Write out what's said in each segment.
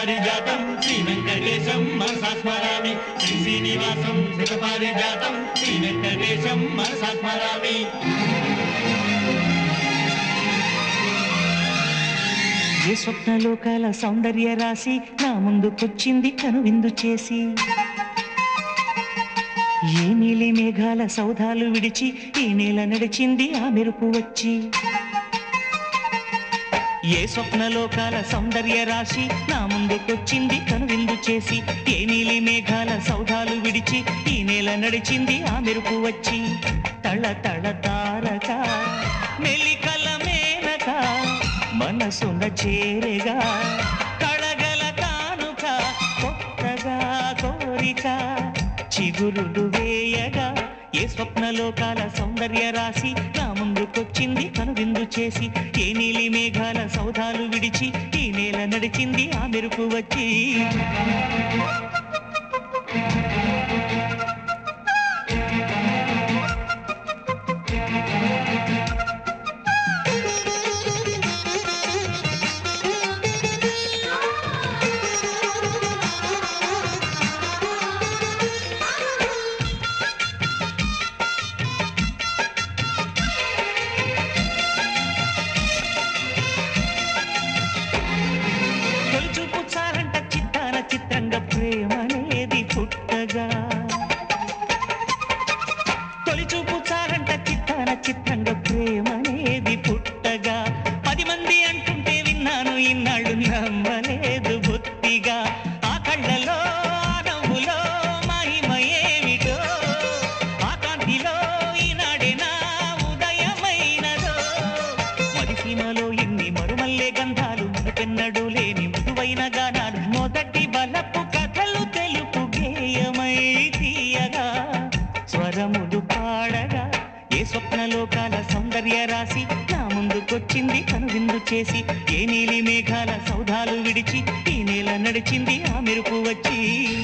పారిజాతం శ్రీ వెంకటేశం మనసా స్మరామి శ్రీ శ్రీనివాసం పారిజాతం శ్రీ వెంకటేశం మనసా స్మరామి ఏ స్వప్నలోకాల సౌందర్య రాశి నా ముందుకొచ్చింది కనువిందు చేసి ఏ నీలి మేఘాల సౌధాలు విడిచి ఈ నేల నడిచింది ఆ మెరుపు వచ్చి ఏ స్వప్నలోకాల సౌందర్య రాశి నా ముందుకొచ్చింది కనువిందు చేసి ఏ నీలి మేఘాల సౌధాలు విడిచి ఈ నేల నడిచింది ఆ మెరుపు వచ్చి తళ తళ తారక మెలికల మేనక మనసున చేరగా కళగల కానుక కొత్తగా కోరిక చిగురులు వేయగా ఏ స్వప్నలోకాల సౌందర్య రాశి నా ముందుకొచ్చింది కనువిందు చేసి ఏ నీలి మేఘాల సౌధాలు విడిచి ఈ నేల నడిచింది ఆ మెరుపు వచ్చి తొలిచూపు చాలంట చిత్తాన చిత్రంగా ప్రేమనేది పుట్టగా తొలిచూపు చాలంట చిత్తాన చిత్రంగా ప్రేమనేది పుట్టగా పది మంది అంటుంటే విన్నాను ఇన్నాళ్ళు నమ్మలేదు బొత్తిగా ఆ కళ్ళలో ఆ నవ్వులో మహిమ ఏమిటో ఆ కాంతిలో ఈనాడే నా ఉదయమైనదో మదిసీమలో ఎన్ని మరుమల్లే గంధాలు మునుపెన్నడు లేని మృదువైన గానాలు మొదటి బలపు కథలు తెలుపు గేయమై తీయగా స్వరములు పాడగా ఏ స్వప్నలోకాల సౌందర్య రాశి నా ముందుకొచ్చింది కనువిందు చేసి ఏ నీలి మేఘాల సౌధాలు విడిచి ఈ నేల నడిచింది ఆ మెరుపు వచ్చి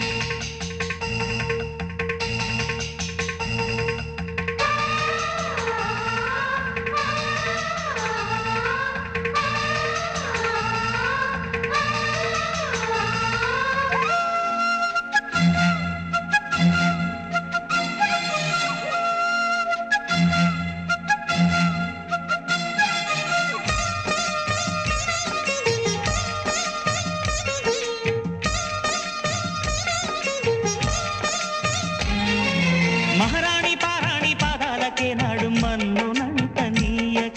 మహారాణి పారాణి పాదాలకే నాడు మన్నునంత నీయక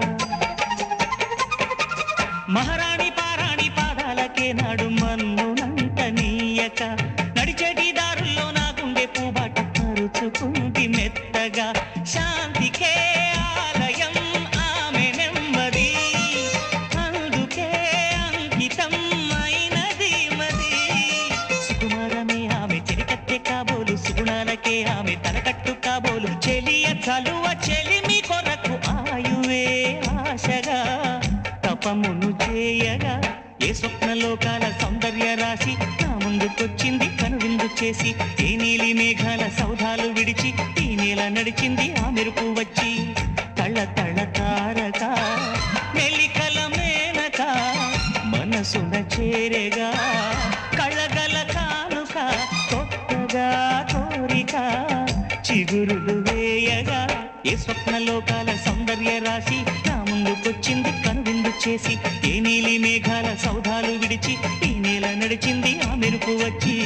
మహారాణి పారాణి పాదాలకే నాడు మన్నునంత నీయక నడిచేటి దారుల్లో నా గుండె పూబాట పరుచుకుంది మెత్తగా శాంతికే ఆలయం ఆమె నెమ్మది అందుకే అంకితం అయినది మది సుకుమారమే ఆమె చెలికత్తె కాబోలు సుగుణాలకే ఆమె తలకట్టు కాబోలు చెలియ చలువ చెలిమి కొరకు ఆయువే ఆశగా తపమును చేయగా ఏ స్వప్నలోకాల సౌందర్య రాశి నా ముందుకొచ్చింది కనువిందు చేసి ఏ నీలి మేఘాల సౌధాలు విడిచి ఈ నేల నడిచింది ఆ మెరుపు వచ్చి తళ తళ తారక మెలికల మేనక మనసున చేరేగా కళగల కానుక కొత్తగా కోరిక చిగురులు వేయగా ఏ స్వప్నలోకాల సౌందర్య రాశి నా ముందుకొచ్చింది కనువిందు చేసి ఏ నీలి మేఘాల సౌధాలు విడిచి ఈ నేల నడిచింది ఆ మెరుపు వచ్చి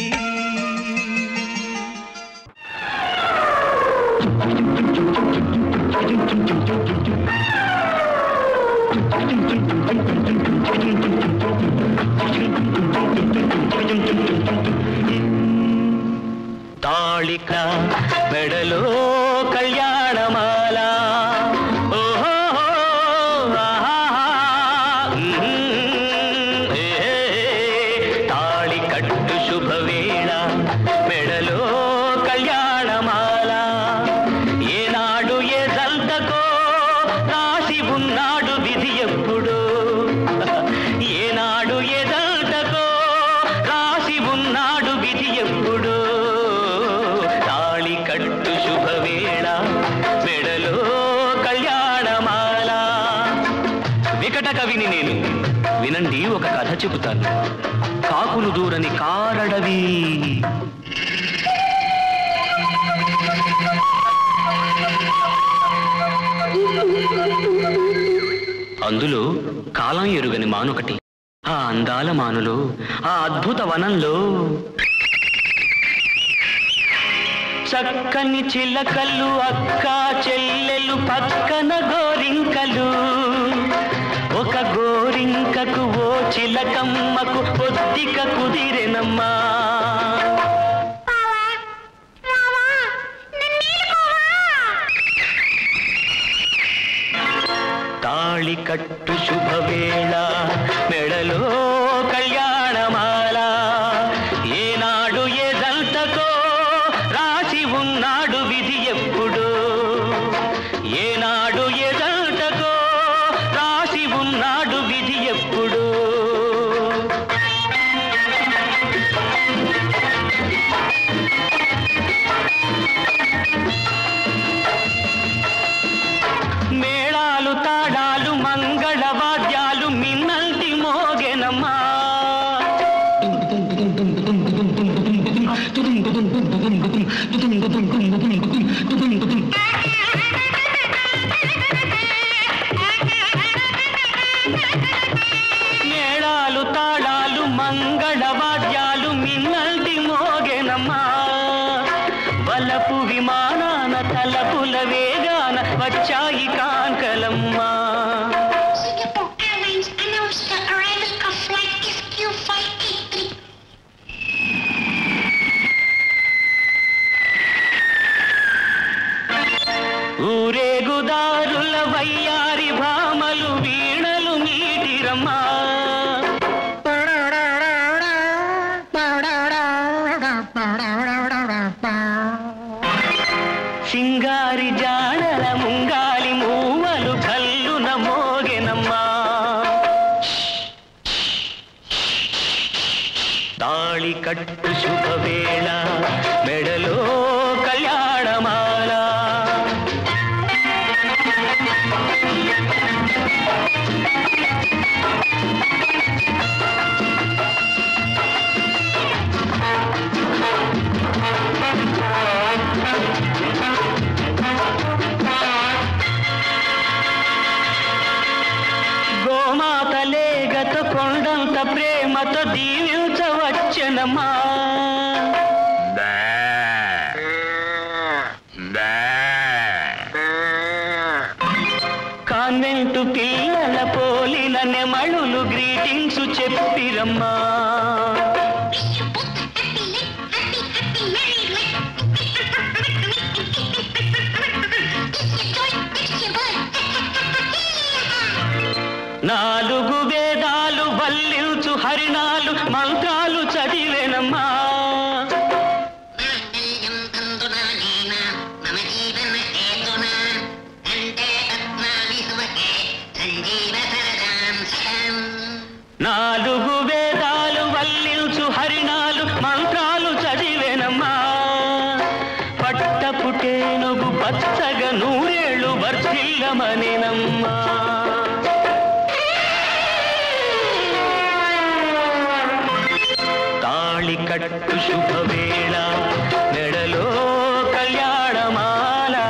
తాళిక మెడలో కళ్యాణమాల ఓహో ఆహా, మ్మ్, ఏ, తాళి కట్టు శుభవేళ మెడలో కళ్యాణమాల ఏనాడు ఏ జల్దకో రాసి ఉన్నాడు విధి ఎప్పుడు ఏనాడు ఏ జల్దకో రాసి ఉన్నాడు విధి ఎప్పుడు తాళి కట్టు శుభవేళ మెడలో కళ్యాణమాల వికట కవిని నేను వినండి ఒక కథ చెబుతాను కాకు కాకులు దూరని కారడవి అందులో కాలం ఎరుగని మానొకటి ఆ అందాల మానులో ఆ అద్భుత వనంలో చక్కని చిలకలు అక్క చెల్లెలు పక్కన గోరింకలు ఒక గోరింకకు ఓ చిలకమ్మకు పొద్దిక కుదిరెనమ్మా తాళి కట్టు శుభవేళ మెడలో కళ్యాణమాల ఏనాడు ఏదంతకో రాసి ఉన్నాడు విధి ఎప్పుడు ఏనాడు ఏదంతకో రాసి ఉన్నాడు విధి ఎప్పుడు మేళాలు తాడాలు మంగళ వాద్యాలు మిన్నల్టి మోగెనమ్మా మేళాలు తాళాలు మంగళ వాద్యాలు మిన్నల్టి మోగెనమ్మా వలపు విమానాన తలపుల వేగాన వచ్చాయి కాంకలమ్మా Singapore Airlines announced the arrival of flight SQ583. ఊరేగుదారుల వయ్యారి భామలు వీణలు మీటిరమ్మా సింగారి జాడల ముంగాలి మూవలు కల్లున మోగెనమ్మా తాళి కట్టు శుభవేళ మెడలో కళ్యాణమాల గోమాత లేగత కొండంత ప్రేమతో దీవించవచ్చనమ్మా కాన్వెంటు పిల్లల పోలిన నెమళులు గ్రీటింగ్స్ చెప్పిరమ్మా Wish you both a happy life, happy, happy, merry life. Kiss your toy, kiss your bud. నాలుగు వేదాలు వల్లించు హరిణాలు మంత్రాలు చదివేనమ్మా మాంగళ్యం తంతునానేన మమ జీవన హేతునా కంఠే పద్మామి సుమకే సంజీవ సరదాం సదాం నాలుగు వేదాలు వల్లించు హరిణాలు మంత్రాలు చదివేనమ్మా పట్టపుటేనుగు పచ్చగా నూరేళ్ళు వర్ధిల్లమనేనమ్మా తాళి కట్టు శుభవేళ మెడలో కళ్యాణమాల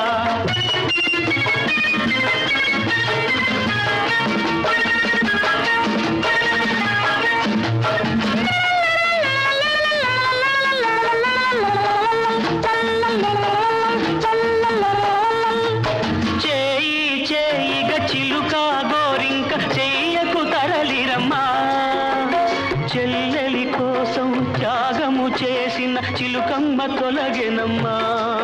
చేయి చేయిగ చిలుక గోరింక చెయ్యకు తరలిరమ్మా చెల్లెలి కోసం త్యాగము చేసిన చిలుకమ్మ తొలగెనమ్మా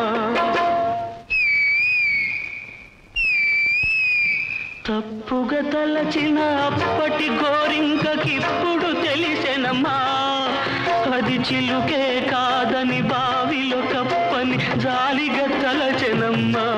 తప్పుగా తలచిన అప్పటి గోరింకకిప్పుడు తెలిసెనమ్మా అది చిలుకే కాదని బావిలో కప్పని జాలిగా తలచెనమ్మా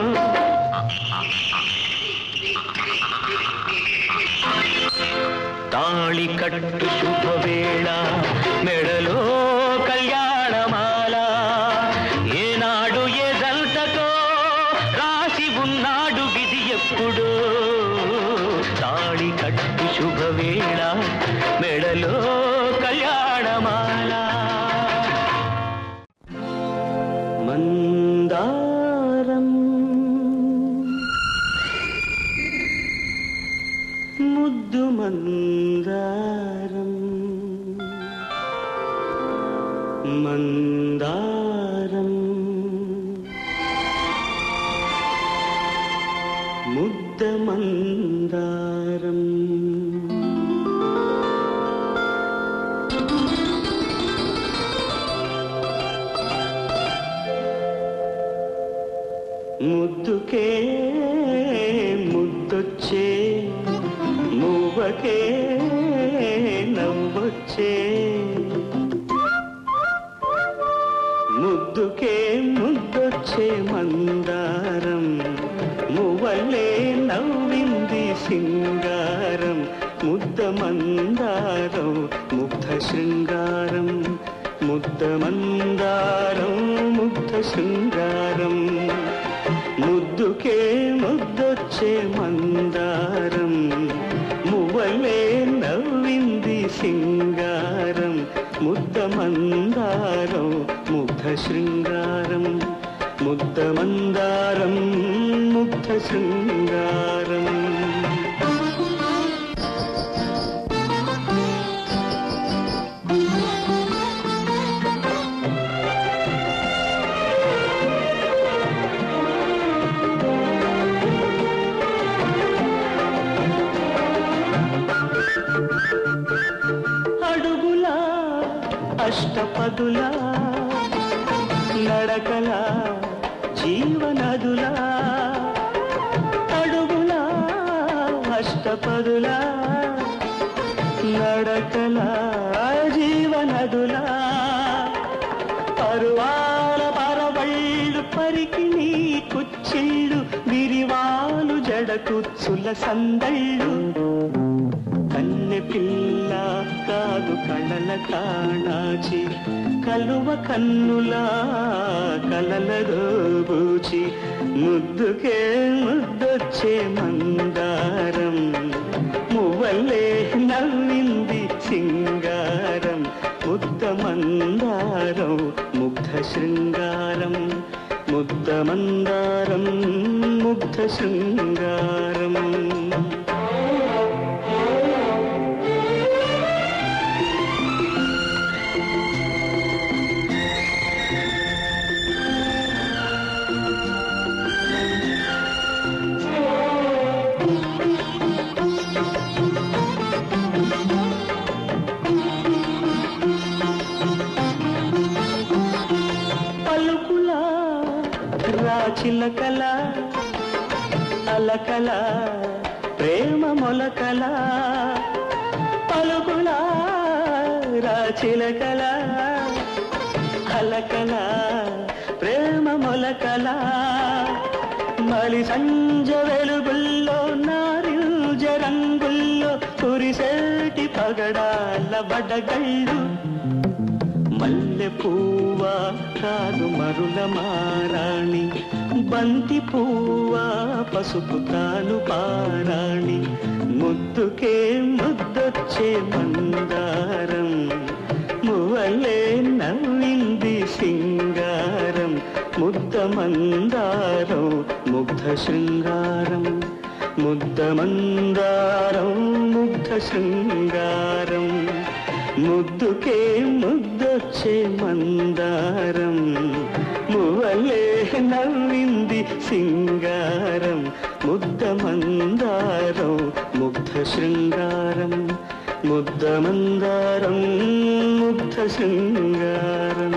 తాళి కట్టు శుభవేళ మెడలో కళ్యాణమాల ఏనాడు ఏదంతకో రాసి ఉన్నాడు విధి ఎప్పుడు తాళి కట్టు శుభవేళ మెడలో కళ్యాణ మందారం ముద్దు మందారం మందారం ముద్ద మందారం ముద్దుకే ముద్దొచ్చే మువ్వకే నవ్వొచ్చే ముద్దుకే ముద్దొచ్చే మందారం మువ్వలే నవ్వింది సింగారం ముద్ద మందారం ముగ్ధ శృంగారం ముద్ద మందారం ముగ్ధ శృంగారం ముద్దుకే ముద్దొచ్చే మందారం మువ్వలే నవ్వింది సింగారం ముద్ద మందారం ముగ్ధ శృంగారం ముద్ద మందారం ముగ్ధ శృంగారం అడుగులా అష్టపదులా నడకల జీవనదులా అడుగులా అష్టపదులా నడకల జీవనదులా పరువాల పరవళ్ళు పరికి నీ కుచ్చిళ్ళు విరివాలు జడకుచ్చుల సందళ్ళు కన్నె పిల్ల కాదు కళల కాణాచి కలువ కన్నులా కలల దోబూచి ముద్దుకే ముద్దొచ్చే మందారం మువ్వలే నవ్వింది సింగారం ముద్ద మందారం ముగ్ధ శృంగారం ముద్ద మందారం ముగ్ధ శృంగారం పలుకులా రాచిలకల అలకల ప్రేమ మొలకల పలుకులా రాచిలకల అలకల ప్రేమ మొలకల మలి సంజ వెలుగుల్లో నారింజ రంగుల్లో కురిసేటి పగడాల బడగళ్ళు మల్లె పువ్వా కాదు మరుల మారాణి బంతి పువ్వా పసుపు తాను పారాణి ముద్దుకే ముద్దొచ్చే మందారం మువ్వలే నవ్వింది సింగారం ముద్ద మందారం ముగ్ధ శృంగారం ముద్ద మందారం ముగ్ధ శృంగారం ముద్దుకే ముద్దొచ్చే మందారం మువ్వలే నవ్వింది సింగారం ముద్ద మందారం ముగ్ధ శృంగారం ముద్ద మందారం ముగ్ధ శృంగారం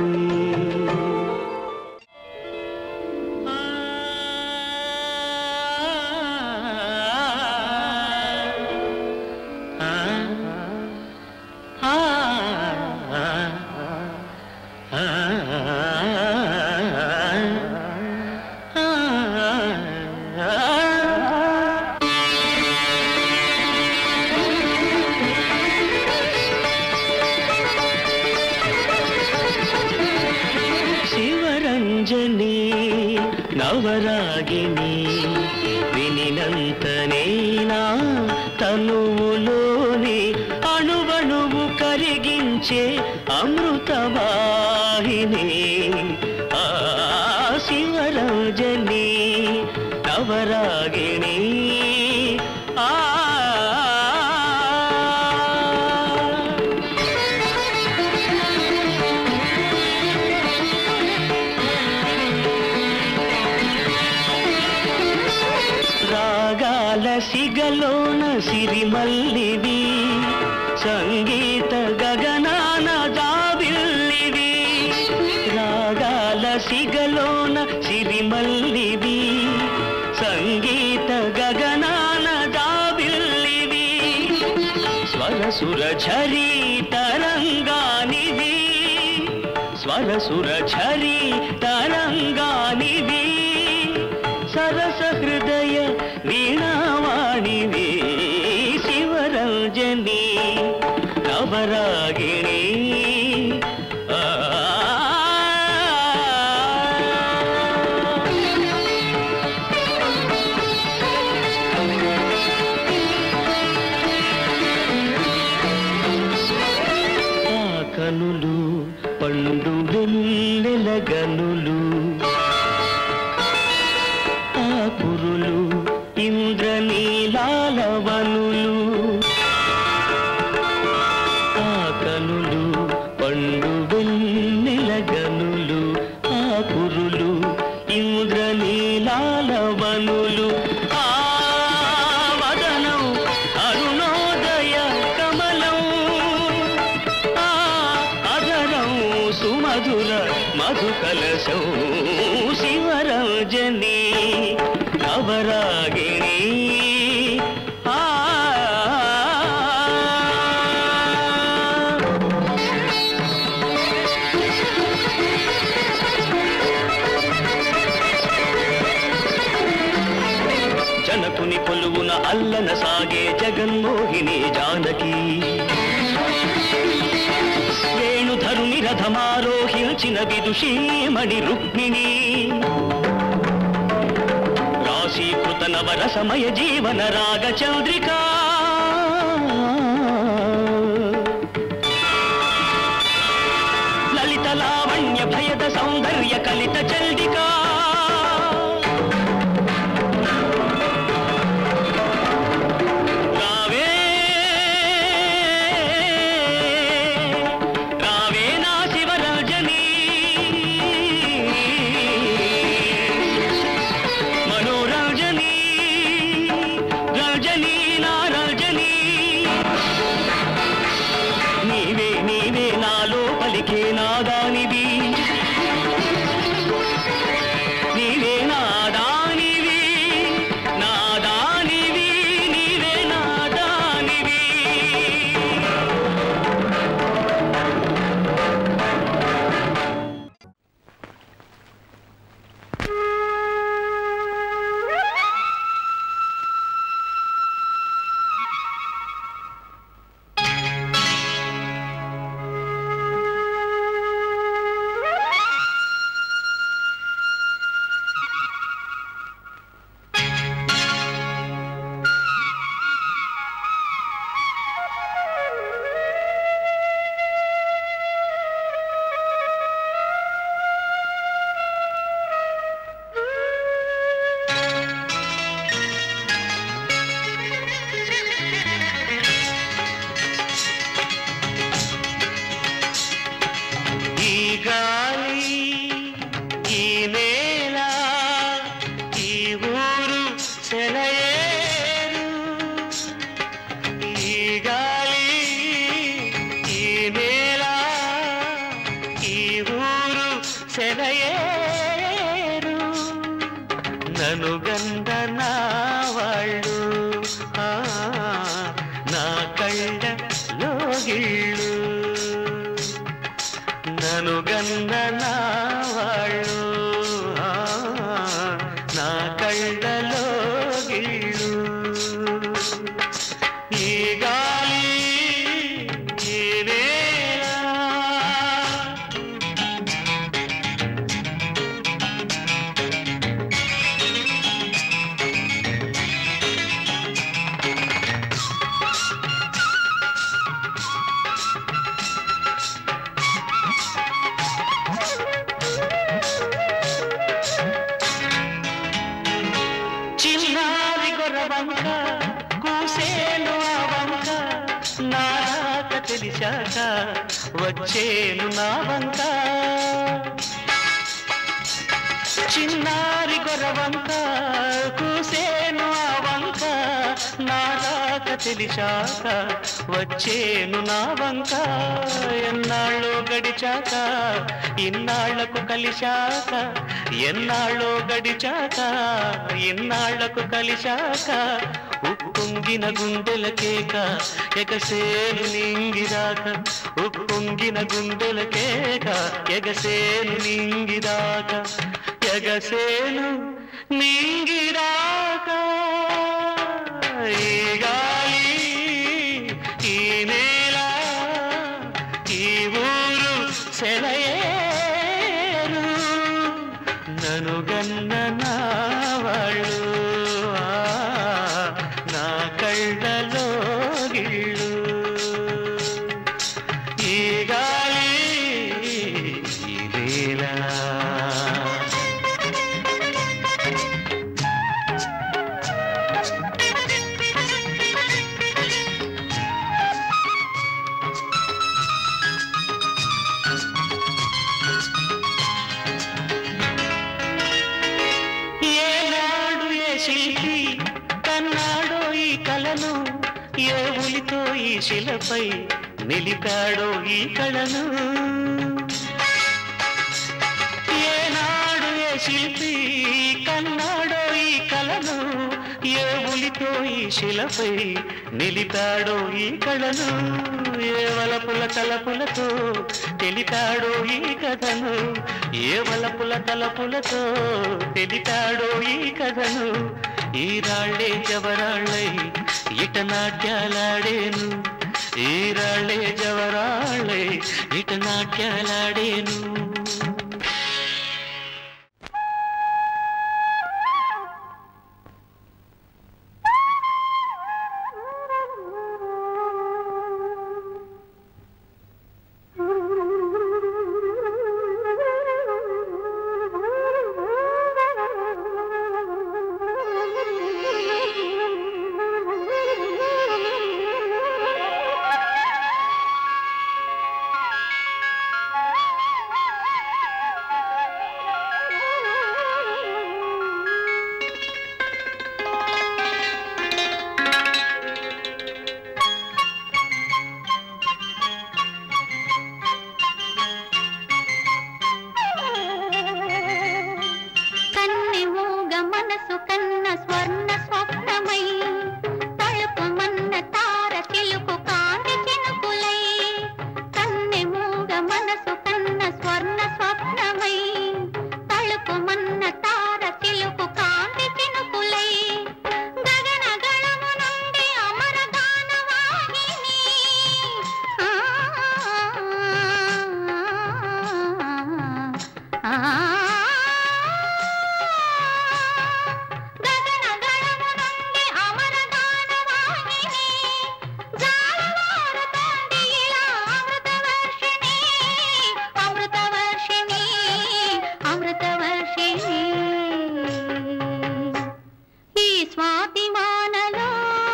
శివరంజని నవరాగిని వినినంతనేనా తనువులోని అణువణువు కరిగించే అమృతవాహిని ఆ నవరాగిణి ఆ రాగాల సిగలోన సిరిమల్లివి సంగీత గగనాన జాబిల్లివి రాగాల సిగలోన సిరిమల్లివి సంగీత గగనాన జాబిల్లివి స్వరసుర ఝరీ తరంగానివి స్వరసుర ఝరీ తరంగానివి సరస హృదయ వీణావాణివి శివరంజని నవరాగిణి ఆ ఆ కనులు పండు వెన్నెల గనులు ఆ కురులు ఇంద్రనీలాల వనులు ఆ కనులు పండు వెన్నెల గనులు ఆ కురులు ఇంద్రనీలాల వనులు ఆ వదనం అరుణోదయ కమలం ఆ అధరం సుమధుర మధుకలశం శివరంజని నవరాగిణి ఆ జనకుని కొలువున అల్లన సాగే జగన్మోహిని జానకి వేణుధరుని రథమారోహించిన విదుషీమణి రుక్మిణి రాశీకృత నవరసమయ జీవన రాగ చంద్రికా లలిత లావణ్య భయద సౌందర్య కలిత చండికా రావే రావే నా శివరాజని మనోరంజని రంజని నా రంజని నీవే నీవే నాలో పలికే నాదానివి నీవే నాదానివి నాదానివి నీవే నాదానివి ఈ గాలి ఈ నేల ఈ ఊరు సెలయేరు ఈ గాలి ఈ నేల ఈ ఊరు సెలయేరు నను గంద నా వాళ్ళు ఆ, నా కళ్ళ లోగిళ్ళు నను గన్న నా వాళ్ళు ఆ, నా కళ్ళలో గిళ్ళు ఈ గాలి ఈ నేల తెలిసాక వచ్చేను నా వంక చిన్నారి గొరవంక కూసేను ఆ వంక నా రాక తెలిసాక వచ్చేను నా వంక ఎన్నాళ్ళో గడిచాక ఇన్నాళ్లకు కలిశాక ఎన్నాళ్ళో గడిచాక ఇన్నాళ్లకు కలిశాక ఉప్పొంగిన గుండెల కేక ఎగసేను నింగిదాక ఉప్పొంగిన గుండెల కేక ఎగసేను నింగిదాక ఎగసేను నింగిదాక ఈ గాలి ఈ నేల ఈ ఊరు సెలయేరు నను గన్న నా వాళ్ళు ఆ, నా కళ్ళలో గిళ్ళు ఈ గాలి ఈ నేల ఏనాడు ఏ శిల్పి కన్నాడో ఈ కలను ఏ ఉలితో ఈ శిలపై నిలిపాడో ఈ కళను ఏనాడు ఏ శిల్పి కన్నాడో ఈ కలను ఏ ఉలితో ఈ శిలపై నిలిపాడో ఈ కళను ఏ వలపుల తలపులతో తెలిపాడో ఈ కథను ఏ వలపుల తలపులతో తెలిపాడో ఈ కథను ఈ రాళ్ళే జవరాళ్ళై ఇట నాట్యాలాడేను ఈ రాళ్ళే జవరాళ్ళై ఇట నాట్యాలాడేను కన్నె మూగ మనసు కన్న స్వర్ణ స్వప్నమై తళుకుమన్న తార చిలుకు కాంతి చినుకులై కన్నె మూగ మనసు కన్న స్వర్ణ స్వప్నమై తళుకుమన్న తార చిలుకు కాంతి చినుకులై గగన గళము నుండి అమర గానవాహిని ఆ గగన గళము నుండి అమర గానవాహిని జాలవారుతోంది ఇలా అమృతవర్షిణి అమృతవర్షిణి అమృతవర్షిణి ఈ స్వాతి వానలో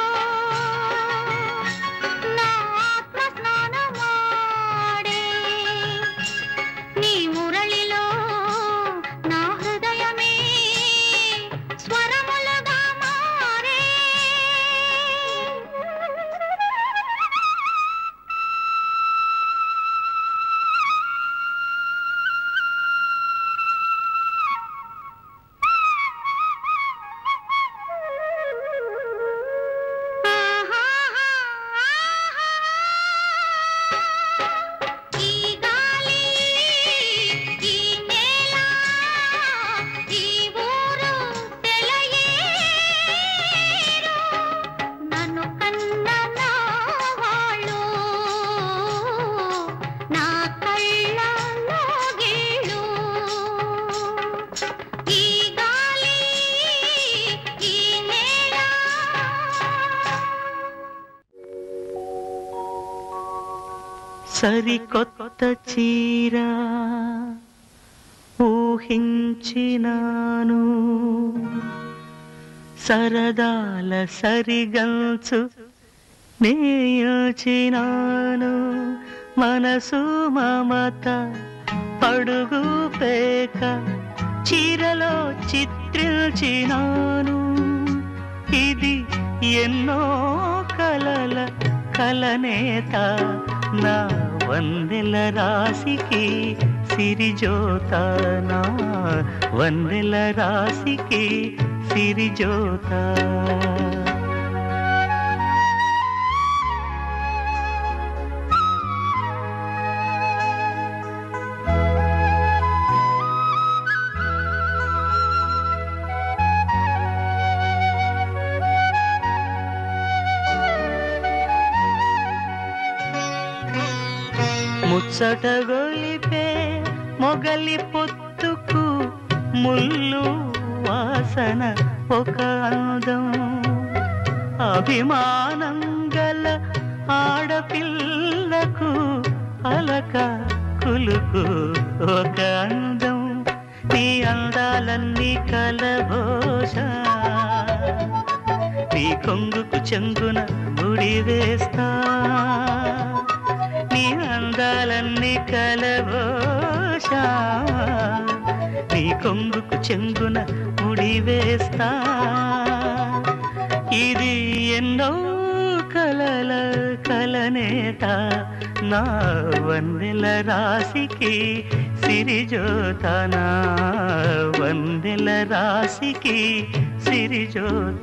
నా ఆత్మ స్నానమాడే నీ మురళిలో నా హృదయమే స్వరములుగా మారే ఈ గాలి ఈ నేల ఈ ఊరు సెలయేరు నన్ను కన్న నా వాళ్ళు నా కళ్ళలో గీళ్ళు ఈ గాలి ఈ నేల సరికొత్త చీర ఊహించినాను సరదాల సరిగంచు నేయోచినాను మనసు మమత అడుగు పేక చీరలో చిత్రించినాను ఇది ఎన్నో కలల కలనేత నా వందెల రాశికి సిరిజోత నా వందెల రాశికి సిరిజోత ముచ్చట గొలిపే మొగలి పొత్తుకు ముళ్ళు వాసన ఒక అందం అభిమానం గల ఆడపిల్లకు అలక కులుకు ఒక అందం నీ అందాలన్నీ కలభోష నీ కొంగుకు చెంగున ముడి వేస్తా నీ అందాలన్నీ కలబోషా నీ కొంగుకు చెంగున ముడి వేస్తా ఇది ఎన్నో కలల కలనేత నా వందెల రాశికి సిరిజోత నా వందెల రాశికి సిరిజోత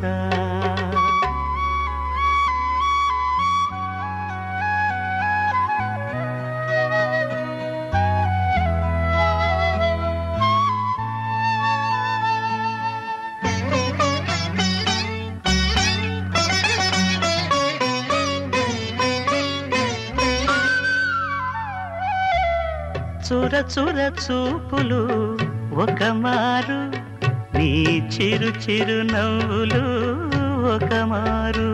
చుర చుర చూపులు ఒక మారు నీ చిరు చిరు నవ్వులు ఒక మారు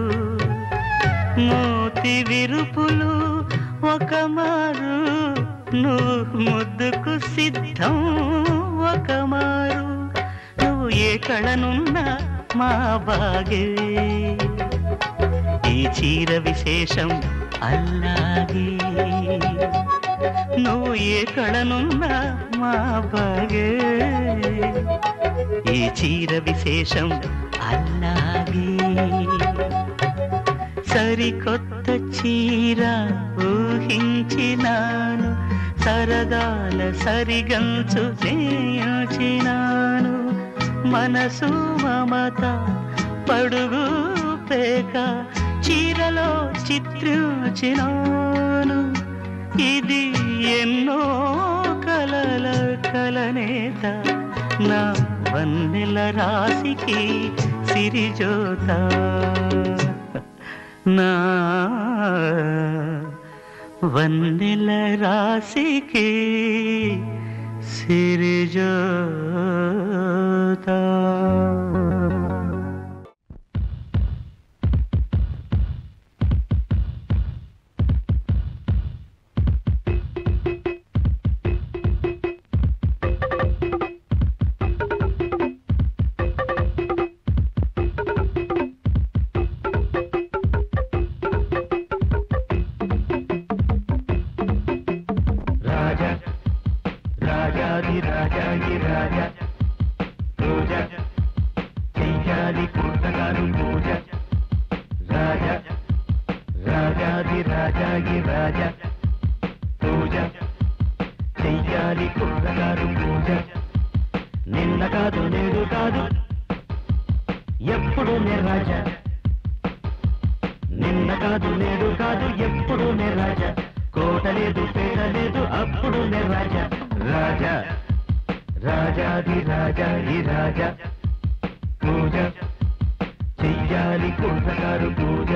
మూతి విరుపులు ఒక మారు నువ్వు ముద్దుకు సిద్ధం ఒక మారు నువ్వు ఏ కళనున్నా మా బాగే ఈ చీర విశేషం అల్లాగే నువ్వు ఏ కళనున్నా మా బాగే ఈ చీర విశేషం అల్లాగే సరికొత్త చీర ఊహించినాను సరదాల సరిగంచు నేర్చినాను మనసు మమత పడుగు పేక చీరలో చిత్రించినాను ఇది ఎన్నో కలల కలనేత నా వన్నెల రాశికి సిరిజోత నా వన్నెల రాశికి సిరిజోత రాజ రాజాది రాజాది రాజ పూజ చెయ్యాలి కూర్తగారు పూజ రాజ రాజాది రాజాగి రాజ పూజ చెయ్యాలి కూర్తగారు పూజ నిన్న కాదు నేడు కాదు ఎప్పుడు నే రాజా నిన్న కాదు నేడు కాదు ఎప్పుడు నే రాజా కోట లేదు పేట లేదు అప్పుడు నే రాజా రాజా రాజాది రాజా ఈ రాజా పూజ చెయ్యాలి కుంభకారు పూజ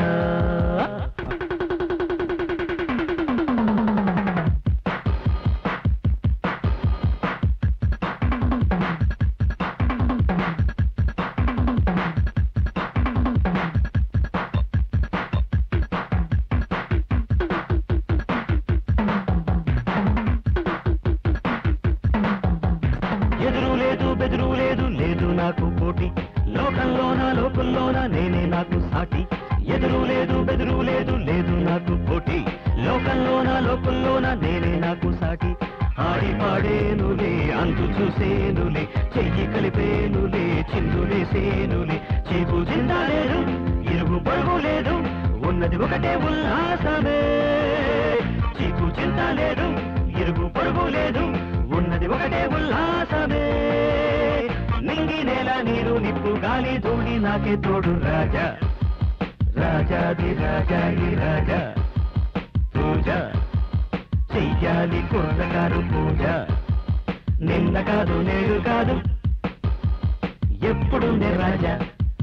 ఎదురు లేదు బెదురు లేదు లేదు నాకు పోటీ లోకంలోన లోకంలోన నేనే నాకు సాటి ఎదురు లేదు బెదురు లేదు లేదు నాకు పోటీ లోకంలోన లోకంలోన నేనే నాకు సాటి ఆడి పాడేనులే అంతు చూసేనులే చెయ్యి కలిపేనులే చిందులేసేనులే చీపు చిందా లేదు ఇరుగు పొరుగు లేదు ఉన్నది ఒకటే ఉల్లాసమే చీకు చింత లేదు ఇరుగు పొరుగు లేదు ఉన్నది ఒకటే ఉల్లాసమే నింగి నేల నీరు నిప్పు గాలి ధూళి నాకే తోడు రాజా రాజాది రాజాది రాజా పూజ చెయ్యాలి కుర్రగారు పూజ నిన్న కాదు నేడు కాదు ఎప్పుడు రాజా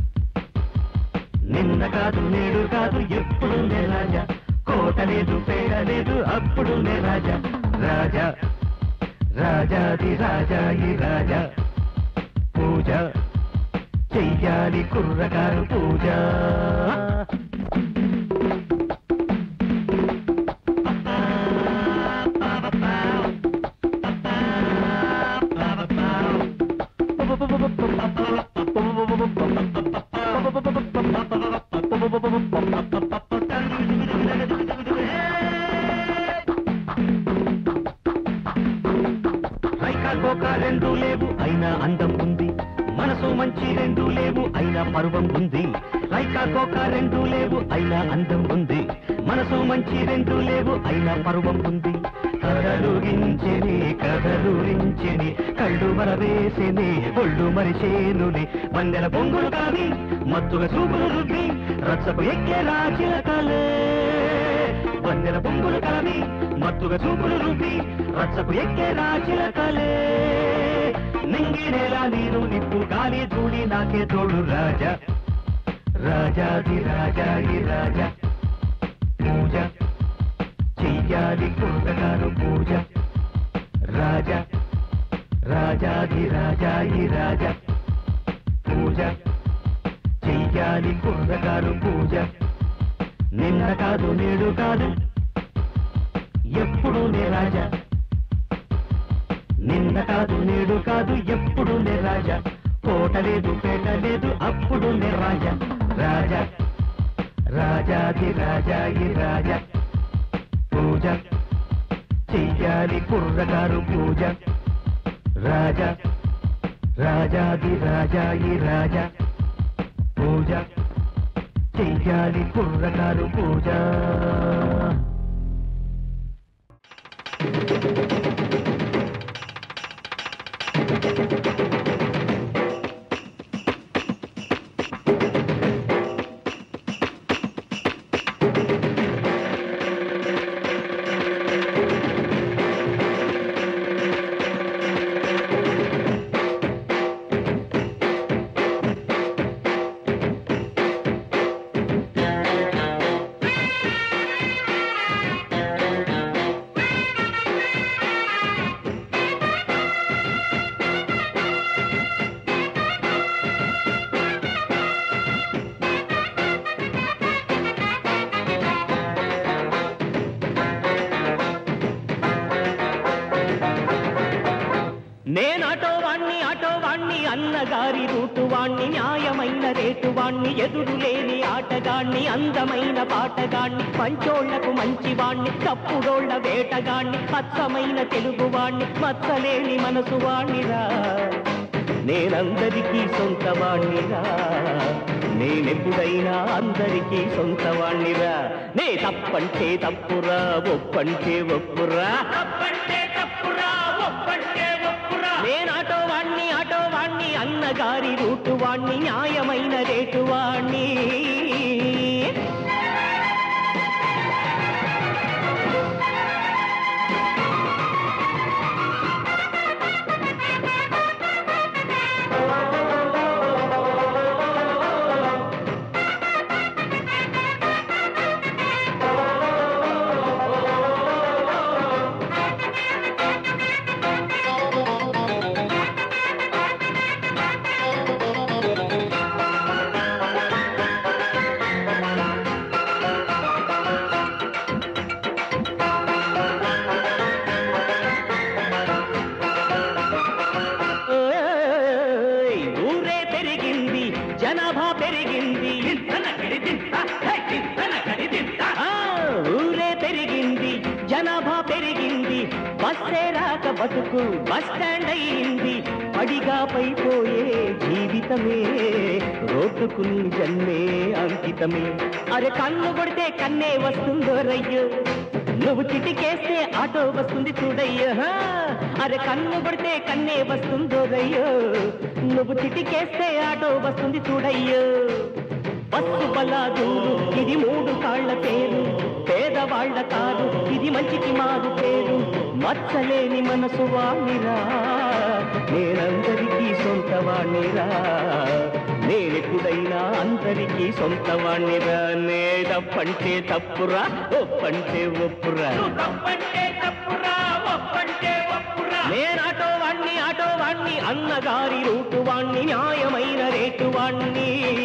నిన్న కాదు నేడు కాదు ఎప్పుడు రాజా కోట లేదు పేడ లేదు అప్పుడు రాజా రాజా రాజాది రాజా ఈ రాజా పూజ చెయ్యాలి కుర్రగారు పూజ రైకా కోక రెండు లేవు అయినా అందం ఉంది మనసు మంచి రెండు లేవు అయినా పర్వం ఉంది రైకా కోక రెండు లేవు అయినా అందం ఉంది మనసు మంచి రెండు లేవు అయినా పర్వం ఉంది కదలుగించెని కదలురించెని కళ్ళు మరవేసెని ఒళ్ళు మరిచేనుని వందెల బొంగులు కావి మత్తుగా చూపులు రుద్ది రచ్చకు ఎక్కే రాచిలకలే వందెల బొంగులు కావి మత్తుగా చూపులు రుద్ది రచ్చకు ఎక్కే రాచిలకలే నింగి నేల నీరు నిప్పు గాలి ధూళి నాకే తోడు రాజా రాజాది రాజాది రాజా పూజ చెయ్యాలి కుర్రగారు పూజ రాజా రాజాది రాజాది రాజా పూజ చెయ్యాలి కుర్రగారు పూజ నిన్న కాదు నేడు కాదు ఎప్పుడు నే రాజా నిన్న కాదు నేడు కాదు ఎప్పుడు నే రాజా కోట లేదు పేట లేదు అప్పుడు నే రాజా రాజా రాజాది రాజాది రాజా పూజ చెయ్యాలి కుర్రగారు పూజ రాజా రాజాది రాజాయి రాజా పూజ చెయ్యాలి కుర్రగారు పూజ నేను ఆటో వాణ్ణి ఆటో వాణ్ణి అన్నగారి రూటు వాణ్ణి న్యాయమైన రేటు వాణ్ణి ఎదురు లేని ఆటగాణ్ణి అందమైన పాటగాణ్ణి మంచోళ్లకు మంచి వాణ్ణి తప్పుడోళ్ల వేటగాణ్ణి అచ్చమైన తెలుగు వాణ్ణి మచ్చలేని మనసు వాణ్ణిరా నేనందరికీ సొంత వాణ్ణిరా నేనెప్పుడైనా అందరికీ సొంత వాణ్ణిరా నే తప్పంటే తప్పురా ఒప్పంటే ఒప్పురా తప్పంటే తప్పురా ఒప్పంటే ఒప్పురా నేను ఆటో వాణ్ణి ఆటో వాణ్ణి అన్నగారి రూటు వాణ్ణి న్యాయమైన రేటు వాణ్ణి పెరిగింది జనాభా పెరిగింది ఆ, ఊరే పెరిగింది జనాభా పెరిగింది బస్సే రాక బతుకు బస్ స్టాండ్ అయింది పడిగా పైపోయే జీవితమే రోడ్డుకు నీ జన్మే అంకితమే అరే కన్ను కొడితే కన్నే వస్తుందో రయ్యో నువ్వు చిటికేస్తే ఆటో వస్తుంది చూడయ్యో హా. అరే కన్ను కొడితే కన్నే వస్తుందో రయ్యో నువ్వు చిటికేస్తే ఆటో వస్తుంది చూడయ్యో బస్సు బలాదూరు ఇది మూడు కాళ్ల పేరు పేదవాళ్ల కారు ఇది మంచికి మారు పేరు మచ్చలేని మనసు వాణిరా నేనందరికీ సొంత వాణిరా నేనెప్పుడైనా అందరికీ సొంత వాణిరా నే తప్పంటే తప్పురా ఒప్పంటే ఒప్పురా నేను ఆటో వాణ్ణి ఆటో వాణ్ణి అన్నగారి రూటు వాణ్ణి న్యాయమైన రేటు వాణ్ణి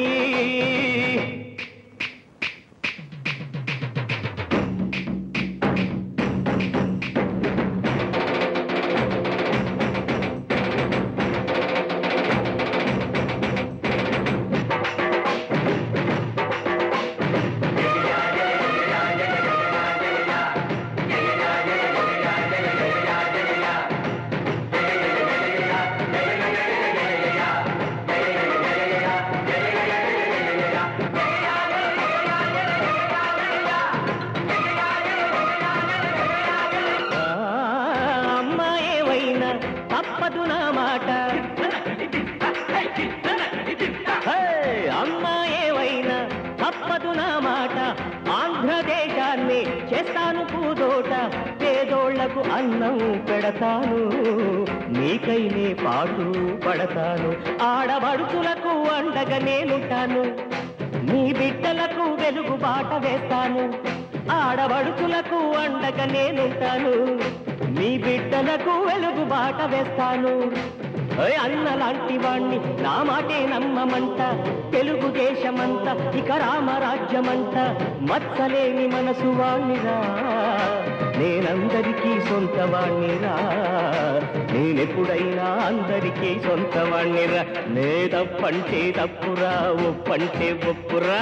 ఆ, అమ్మ ఏవైనా తప్పదు నా మాట హే, అమ్మ ఏవైనా తప్పదు నా మాట ఆంధ్రదేశాన్ని చేస్తాను పూదోట పేదోళ్లకు అన్నం పెడతాను నీకైనే పాటు పడతాను ఆడబడుచులకు అండగా నేనుంటాను నీ బిడ్డలకు వెలుగు బాట వేస్తాను ఆడబడుచులకు అండగా నేనుంటాను నీ బిడ్డలకు వెలుగు బాట వేస్తాను ఓయ్ అన్న లాంటి వాణ్ణి నా మాటే నమ్మమంట తెలుగుదేశమంత ఇక రామరాజ్యమంట మచ్చలేని మనసు వాణ్ణిరా నేనందరికీ సొంత వాణ్ణిరా నేనెప్పుడైనా అందరికీ సొంత వాణ్ణిరా నే తప్పంటే తప్పురా ఒప్పంటే ఒప్పురా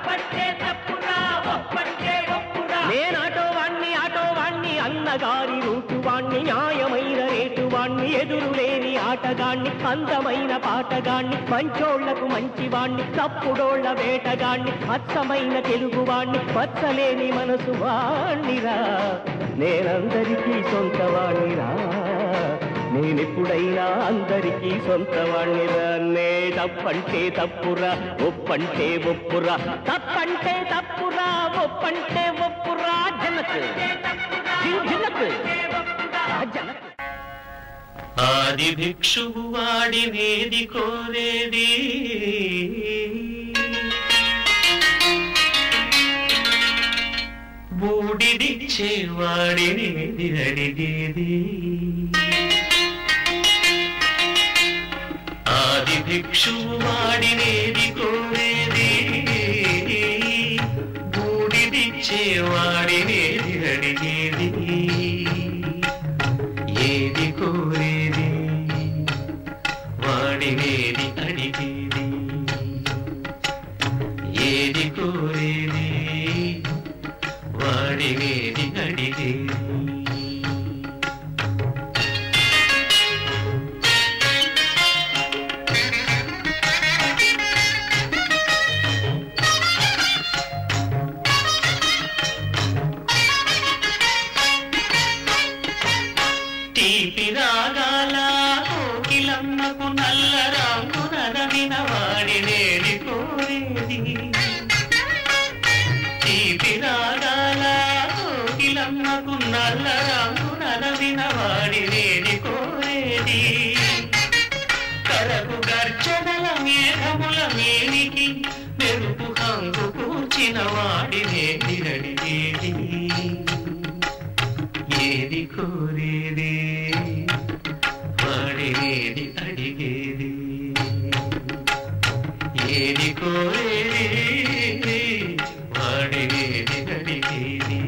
నేను ఆటో వాణ్ణి ఆటో వాణ్ణి అన్నగారి రూటు వాణ్ణి న్యాయమైన రేటు వాణ్ణి ఎదురు లేని ఆటగాణ్ణి అందమైన పాటగాణ్ణి మంచోళ్లకు మంచివాణ్ణి తప్పుడోళ్ల వేటగాణ్ణి అచ్చమైన తెలుగు వాణ్ణి పచ్చలేని మనసు వాణ్ణిరా నేనందరికీ సొంత వాణ్ణిరా నేనెప్పుడైనా అందరికీ సొంత వాణ్ణిరా నే తప్పంటే తప్పురా ఒప్పంటే ఒప్పురా తప్పంటే తప్పురా ఒప్పంటే ఒప్పురా జనకు జిన్ జినకు ఆ జనకు ఆది భిక్షువు వాడినేది కోరేది బూడిదిచ్చే వాడినేది అడిగేది ఆది భిక్షువు వాడినేది కోరేది బూడిదిచ్చే వాడినేది అడిగేది ఏది కోరేది వాడినేది అడిగేది ఏది కోరేది వాడినేది అడిగేది తీపి రాగాల కోకిలమ్మకు నల్ల రాము నరవిన వాడినేది కోరేది తీపి రాగాల కోకిలమ్మకు నల్ల రాము నరవిన వాడినేది కోరేది కరకు గర్జనల మేఘముల మేనికి మెరుపు హంగు కూర్చిన వాడినేది అడిగేది ఏది కోరేది వాడినేది అడిగేది ఏది కోరేది వాడినేది అడిగేది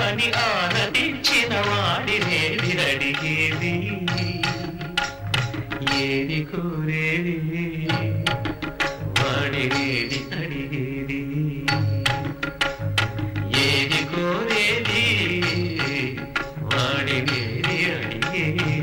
అని ఆనతించిన వాడినేది అడిగేది ఏది కోరేది వాడినేది అడిగేది ఏది కోరేది వాడినేది అడిగేది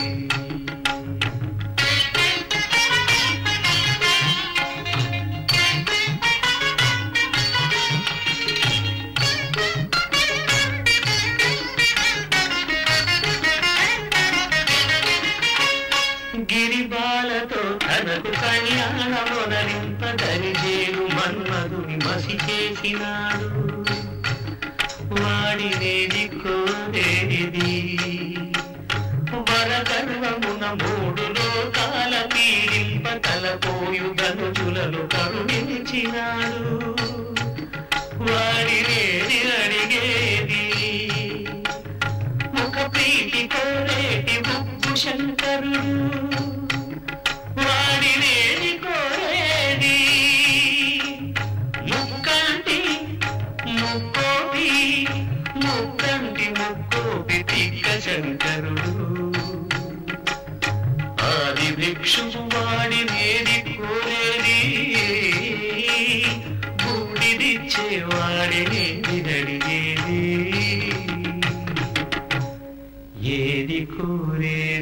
గిరిబాలతో తనకు కళ్యాణమునరింపదరిచేరు మన్మధుని మసి చేసినాడు వాడినేది కోరేది వరగర్వమున మూడు లోకాల పీడింప తలపోయు ధనుజులను కరుణించినాడు వాడినేది అడిగేది ముఖ ప్రీతి కోరేటి ముక్కు శంకరుడు వాడినేది కోరేది ముక్కంటి ముక్కోపి ముక్కంటి ముక్కోపి తిక్క శంకరుడు ఆది భిక్షు వాడినేది కోరేది బూడిదిచ్చే వాడినేది అడిగేది ఏది కోరే